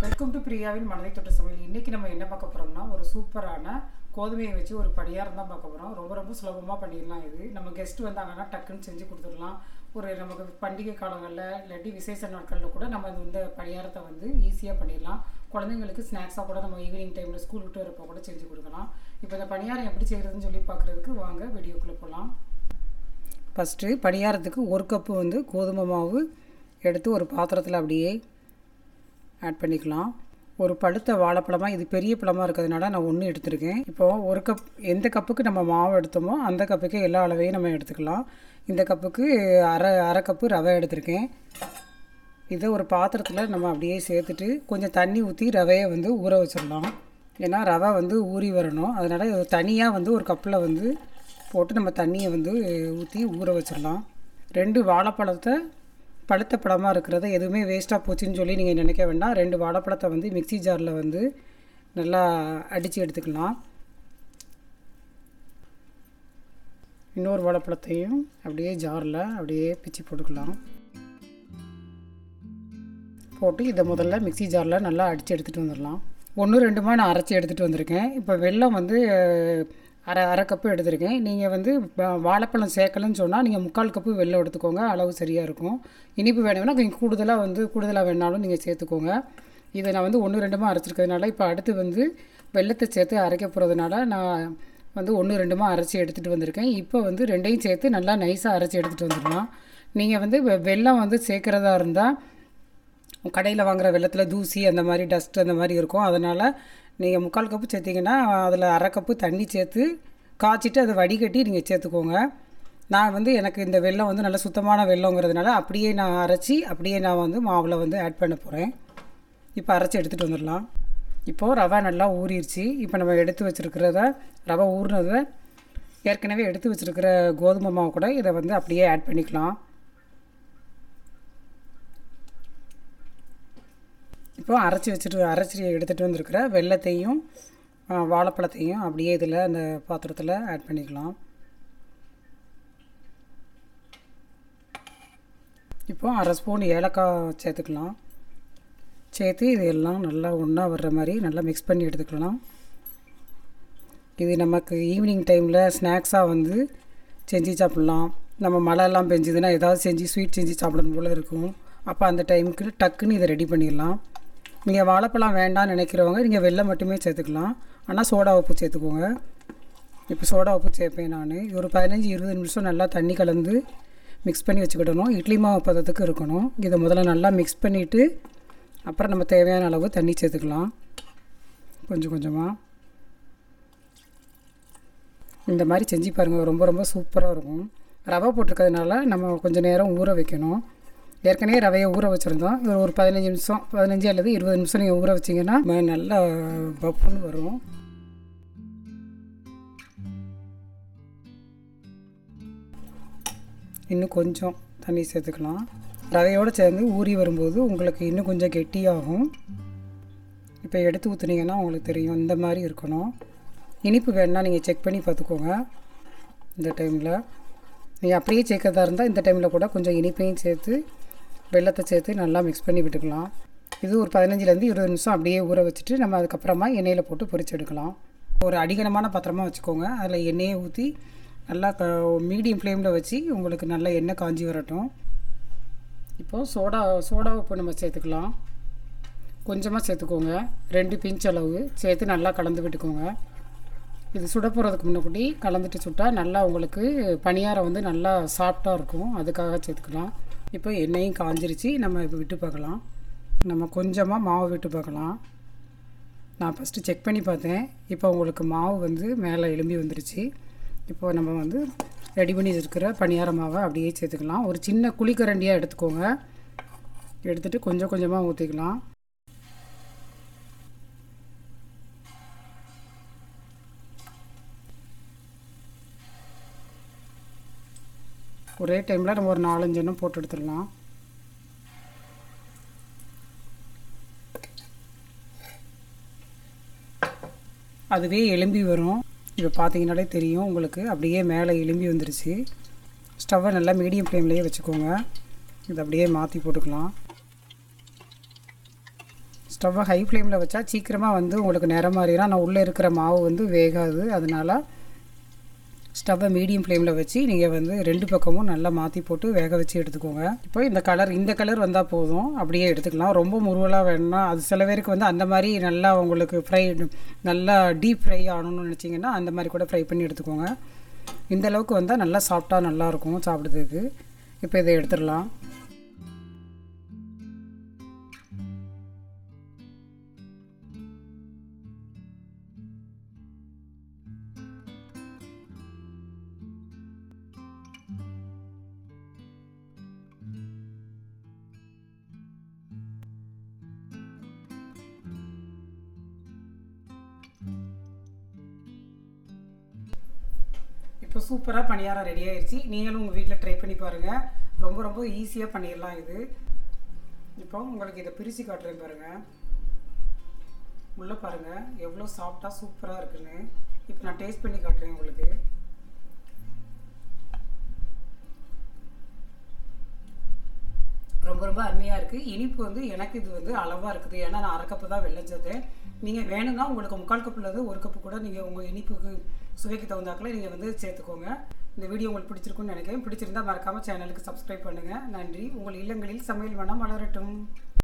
welcome to பிரியாவின் மனதை தொட்ட சமையல் இன்றைக்கி நம்ம என்ன பார்க்க போகிறோம்னா ஒரு சூப்பரான கோதுமையை வச்சு ஒரு பணியாரம் தான் பார்க்க போகிறோம் ரொம்ப ரொம்ப சுலபமாக பண்ணிடலாம் இது நம்ம கெஸ்ட் வந்தாங்கன்னா டக்குன்னு செஞ்சு கொடுத்துடலாம் ஒரு நமக்கு பண்டிகை காலங்களில் இல்லாட்டி விசேஷ நாட்களில் கூட நம்ம இந்த பணியாரத்தை வந்து ஈஸியாக பண்ணிடலாம் குழந்தைங்களுக்கு ஸ்நாக்ஸாக கூட நம்ம ஈவினிங் டைமில் ஸ்கூல் விட்டு வரப்போ கூட செஞ்சு கொடுக்கலாம் இப்போ இந்த பணியாரம் எப்படி செய்கிறதுன்னு சொல்லி பார்க்குறதுக்கு வாங்க வீடியோக்குள்ளே போகலாம் ஃபஸ்ட்டு பணியாரத்துக்கு ஒரு கப்பு வந்து கோதுமை மாவு எடுத்து ஒரு பாத்திரத்தில் அப்படியே ஆட் பண்ணிக்கலாம் ஒரு பழுத்த வாழைப்பழமாக இது பெரிய பழமாக இருக்கிறதுனால நான் ஒன்று எடுத்திருக்கேன் இப்போது ஒரு கப் எந்த கப்புக்கு நம்ம மாவு எடுத்தோமோ அந்த கப்புக்கு எல்லா அளவையும் நம்ம எடுத்துக்கலாம் இந்த கப்புக்கு அரை அரை கப்பு ரவை எடுத்திருக்கேன் இதை ஒரு பாத்திரத்தில் நம்ம அப்படியே சேர்த்துட்டு கொஞ்சம் தண்ணி ஊற்றி ரவையை வந்து ஊற வச்சிடலாம் ஏன்னா ரவை வந்து ஊறி வரணும் அதனால் தனியாக வந்து ஒரு கப்பில் வந்து போட்டு நம்ம தண்ணியை வந்து ஊற்றி ஊற வச்சிடலாம் ரெண்டு வாழைப்பழத்தை பழுத்த பழமாக இருக்கிறத எதுவுமே வேஸ்ட்டாக போச்சுன்னு சொல்லி நீங்கள் நினைக்க வேண்டாம் ரெண்டு வாழைப்பழத்தை வந்து மிக்ஸி ஜாரில் வந்து நல்லா அடித்து எடுத்துக்கலாம் இன்னொரு வாழைப்பழத்தையும் அப்படியே ஜாரில் அப்படியே பிச்சு போட்டுக்கலாம் போட்டு இதை முதல்ல மிக்ஸி ஜாரில் நல்லா அடித்து எடுத்துகிட்டு வந்துடலாம் ஒன்று ரெண்டுமா நான் அரைச்சி எடுத்துகிட்டு வந்திருக்கேன் இப்போ வெல்லம் வந்து அரை அரை கப்பு எடுத்திருக்கேன் நீங்கள் வந்து வா- வாழைப்பழம் சேர்க்கலன்னு சொன்னால் நீங்கள் முக்கால் கப்பு வெல்லம் எடுத்துக்கோங்க அளவு சரியாக இருக்கும் இனிப்பு வேணும்னா கொஞ்சம் கூடுதலாக வந்து கூடுதலாக வேணாலும் நீங்கள் சேர்த்துக்கோங்க இதை நான் வந்து ஒன்று ரெண்டுமா அரைச்சிருக்கிறதுனால இப்போ அடுத்து வந்து வெல்லத்தை சேர்த்து அரைக்க போகிறதுனால நான் வந்து ஒன்று ரெண்டுமா அரைச்சி எடுத்துகிட்டு வந்திருக்கேன் இப்போ வந்து ரெண்டையும் சேர்த்து நல்லா நைஸாக அரைச்சி எடுத்துகிட்டு வந்துடலாம் நீங்கள் வந்து வெ- வெல்லம் வந்து சேர்க்குறதா இருந்தால் கடையில் வாங்குற வெள்ளத்தில் தூசி அந்த மாதிரி டஸ்ட் அந்த மாதிரி இருக்கும் அதனால் நீங்கள் முக்கால் கப்பு சேர்த்திங்கன்னா அதில் அரை கப்பு தண்ணி சேர்த்து காய்ச்சிட்டு அதை வடிகட்டி நீங்கள் சேர்த்துக்கோங்க நான் வந்து எனக்கு இந்த வெல்லம் வந்து நல்ல சுத்தமான வெல்லங்கிறதுனால அப்படியே நான் அரைச்சி அப்படியே நான் வந்து மாவில் வந்து ஆட் பண்ண போகிறேன் இப்போ அரைச்சி எடுத்துகிட்டு வந்துடலாம் இப்போது ரவை நல்லா ஊறிடுச்சு இப்போ நம்ம எடுத்து வச்சுருக்கிறத ரவை ஊறினதை ஏற்கனவே எடுத்து வச்சுருக்கிற கோதுமை மாவு கூட இதை வந்து அப்படியே ஆட் பண்ணிக்கலாம் இப்போ அரைச்சி வச்சுட்டு அரைச்சி எடுத்துகிட்டு வந்திருக்கிற வெல்லத்தையும் ஆ, வாழைப்பழத்தையும் அப்படியே இதில் அந்த பாத்திரத்தில் ஆட் பண்ணிக்கலாம் இப்போ அரை ஸ்பூன் ஏலக்காய் சேர்த்துக்கலாம் சேர்த்து இது எல்லாம் நல்லா ஒன்றா வர்ற மாதிரி நல்லா மிக்ஸ் பண்ணி எடுத்துக்கலாம் இது நமக்கு ஈவினிங் டைமில் ஸ்நாக்ஸாக வந்து செஞ்சு சாப்பிட்லாம் நம்ம மழைலாம் பெஞ்சுதுன்னா ஏதாவது செஞ்சு ஸ்வீட் செஞ்சு சாப்பிடணும் போல் இருக்கும் அப்போ அந்த டைமுக்கு டக்குன்னு இதை ரெடி பண்ணிடலாம் நீங்கள் வாழைப்பழம் வேண்டாம்னு நினைக்கிறவங்க நீங்கள் வெல்லம் மட்டுமே சேர்த்துக்கலாம் ஆனால் சோடா உப்பு சேர்த்துக்கோங்க இப்போ சோடா உப்பு சேர்ப்பேன் நான் ஒரு பதினஞ்சு இருபது நிமிஷம் நல்லா தண்ணி கலந்து மிக்ஸ் பண்ணி வச்சுக்கிடணும் இட்லி மாவு பதத்துக்கு இருக்கணும் இதை முதல்ல நல்லா மிக்ஸ் பண்ணிவிட்டு அப்புறம் நம்ம தேவையான அளவு தண்ணி சேர்த்துக்கலாம் கொஞ்சம் கொஞ்சமாக இந்த மாதிரி செஞ்சு பாருங்கள் ரொம்ப ரொம்ப சூப்பராக இருக்கும் ரவை போட்டிருக்கிறதுனால நம்ம கொஞ்சம் நேரம் ஊற வைக்கணும் ஏற்கனவே ரவையை ஊற வச்சுருந்தோம் இது ஒரு பதினஞ்சு நிமிஷம் பதினஞ்சு அல்லது இருபது நிமிஷம் நீங்கள் ஊற வச்சிங்கன்னா ம- நல்லா பப்புன்னு வரும் இன்னும் கொஞ்சம் தண்ணி சேர்த்துக்கலாம் ரவையோடு சேர்ந்து ஊறி வரும்போது உங்களுக்கு இன்னும் கொஞ்சம் கெட்டியாகும் இப்போ எடுத்து ஊற்றுனீங்கன்னா உங்களுக்கு தெரியும் இந்த மாதிரி இருக்கணும் இனிப்பு வேணுன்னா நீங்கள் செக் பண்ணி பார்த்துக்கோங்க இந்த டைமில் நீங்கள் அப்படியே சேர்க்கறதா இருந்தால் இந்த டைமில் கூட கொஞ்சம் இனிப்பையும் சேர்த்து வெல்லத்தை சேர்த்து நல்லா மிக்ஸ் பண்ணி விட்டுக்கலாம் இது ஒரு பதினஞ்சுலேருந்து இருபது நிமிஷம் அப்படியே ஊற வச்சுட்டு நம்ம அதுக்கப்புறமா எண்ணெயில் போட்டு பொரிச்சு எடுக்கலாம் ஒரு அடிகனமான பாத்திரமா வச்சுக்கோங்க அதில் எண்ணெயை ஊற்றி நல்லா க மீடியம் ஃப்ளேமில் வச்சு உங்களுக்கு நல்லா எண்ணெய் காஞ்சி வரட்டும் இப்போது சோடா சோடா உப்பு நம்ம சேர்த்துக்கலாம் கொஞ்சமாக சேர்த்துக்கோங்க ரெண்டு பிஞ்ச் அளவு சேர்த்து நல்லா கலந்து விட்டுக்கோங்க இது சுட போகிறதுக்கு முன்னாடி கலந்துட்டு சுட்டால் நல்லா உங்களுக்கு பணியாரம் வந்து நல்லா சாஃப்டாக இருக்கும் அதுக்காக சேர்த்துக்கலாம் இப்போ எண்ணெயும் காஞ்சிருச்சு நம்ம இப்போ விட்டு பார்க்கலாம் நம்ம கொஞ்சமாக மாவு விட்டு பார்க்கலாம் நான் ஃபஸ்ட்டு செக் பண்ணி பார்த்தேன் இப்போ உங்களுக்கு மாவு வந்து மேலே எலும்பி வந்துருச்சு இப்போ நம்ம வந்து ரெடி பண்ணி இருக்கிற பணியார மாவை அப்படியே சேர்த்துக்கலாம் ஒரு சின்ன குழிக்கரண்டியாக எடுத்துக்கோங்க எடுத்துகிட்டு கொஞ்சம் கொஞ்சமாக ஊற்றிக்கலாம் ஒரே டைமில் நம்ம ஒரு நாலஞ்சு எண்ணம் போட்டு எடுத்துடலாம் அதுவே எலும்பி வரும் இப்போ பார்த்தீங்கனாலே தெரியும் உங்களுக்கு அப்படியே மேலே எலும்பி வந்துருச்சு ஸ்டவ்வை நல்லா மீடியம் ஃப்ளேம்லேயே வச்சுக்கோங்க இதை அப்படியே மாற்றி போட்டுக்கலாம் ஸ்டவ்வை ஹை ஃப்ளேமில் வச்சா சீக்கிரமாக வந்து உங்களுக்கு நிறம் மாறிடும் ஆனால் உள்ளே இருக்கிற மாவு வந்து வேகாது அதனால் ஸ்டவ்வை மீடியம் ஃப்ளேமில் வச்சு நீங்கள் வந்து ரெண்டு பக்கமும் நல்லா மாற்றி போட்டு வேக வச்சு எடுத்துக்கோங்க இப்போ இந்த கலர் இந்த கலர் வந்தால் போதும் அப்படியே எடுத்துக்கலாம் ரொம்ப முருவலாக வேணும்னா அது சில பேருக்கு வந்து அந்த மாதிரி நல்லா உங்களுக்கு ஃப்ரை நல்லா டீப் ஃப்ரை ஆகணும்னு நினச்சிங்கன்னா அந்த மாதிரி கூட ஃப்ரை பண்ணி எடுத்துக்கோங்க இந்த அளவுக்கு வந்தால் நல்லா சாஃப்டாக நல்லாயிருக்கும் சாப்பிட்றதுக்கு இப்போ இதை எடுத்துடலாம் இப்போ சூப்பராக பணியாரம் ரெடி ஆயிடுச்சு நீங்களும் உங்கள் வீட்டில் ட்ரை பண்ணி பாருங்கள் ரொம்ப ரொம்ப ஈஸியாக பண்ணிடலாம் இது இப்போ உங்களுக்கு இதை பிரித்து காட்டுறேன் பாருங்கள் உள்ளே பாருங்கள் எவ்வளோ சாஃப்டாக சூப்பராக இருக்குன்னு இப்போ நான் டேஸ்ட் பண்ணி காட்டுறேன் உங்களுக்கு ரொம்ப ரொம்ப அருமையாக இருக்குது இனிப்பு வந்து எனக்கு இது வந்து அளவாக இருக்குது ஏன்னா நான் அரை கப்பு தான் வெள்ளம் சேர்த்தேன் நீங்கள் வேணும்னா உங்களுக்கு முக்கால் கப்புலேருந்து ஒரு கப்பு கூட நீங்கள் உங்கள் இனிப்புக்கு சுவைக்கு தகுந்தாக்கில் நீங்கள் வந்து சேர்த்துக்கோங்க இந்த வீடியோ உங்களுக்கு பிடிச்சிருக்குன்னு நினைக்கிறேன் பிடிச்சிருந்தா மறக்காமல் சேனலுக்கு சப்ஸ்கிரைப் பண்ணுங்கள் நன்றி உங்கள் இல்லங்களில் சமையல் மனம் வளரட்டும்